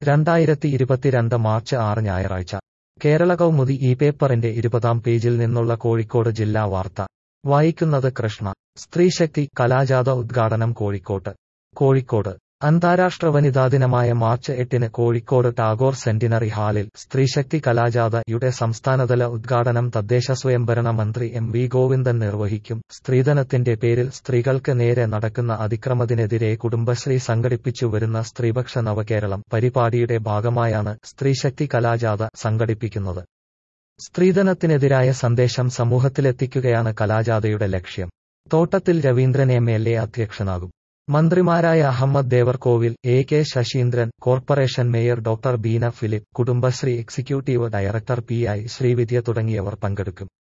രണ്ടായിരത്തി ഇരുപത്തിരണ്ട് മാർച്ച് ആറ് ഞായറാഴ്ച കേരള കൗമുദി ഈ പേപ്പറിന്റെ ഇരുപതാം പേജിൽ നിന്നുള്ള കോഴിക്കോട് ജില്ലാ വാർത്ത വായിക്കുന്നത് കൃഷ്ണ സ്ത്രീശക്തി കലാജാഥ ഉദ്ഘാടനം കോഴിക്കോട്ട് കോഴിക്കോട് അന്താരാഷ്ട്ര വനിതാ ദിനമായ മാർച്ച് എട്ടിന് കോഴിക്കോട് ടാഗോർ സെന്റിനറി ഹാളിൽ സ്ത്രീശക്തി കലാജാഥയുടെ സംസ്ഥാനതല ഉദ്ഘാടനം തദ്ദേശ സ്വയംഭരണ മന്ത്രി എം വി ഗോവിന്ദൻ നിർവഹിക്കും സ്ത്രീധനത്തിന്റെ പേരിൽ സ്ത്രീകൾക്ക് നേരെ നടക്കുന്ന അതിക്രമത്തിനെതിരെ കുടുംബശ്രീ സംഘടിപ്പിച്ചു വരുന്ന സ്ത്രീപക്ഷ നവകേരളം പരിപാടിയുടെ ഭാഗമായാണ് സ്ത്രീശക്തി കലാജാഥ സംഘടിപ്പിക്കുന്നത് സ്ത്രീധനത്തിനെതിരായ സന്ദേശം സമൂഹത്തിലെത്തിക്കുകയാണ് കലാജാഥയുടെ ലക്ഷ്യം Thottathil Ravindran M L A അധ്യക്ഷനാകും മന്ത്രിമാരായ Ahammed Devarkovil A K Saseendran corporation mayor doctor Beena Philip Kudumbashree executive director P I Sreevidya തുടങ്ങിയവർ പങ്കെടുക്കും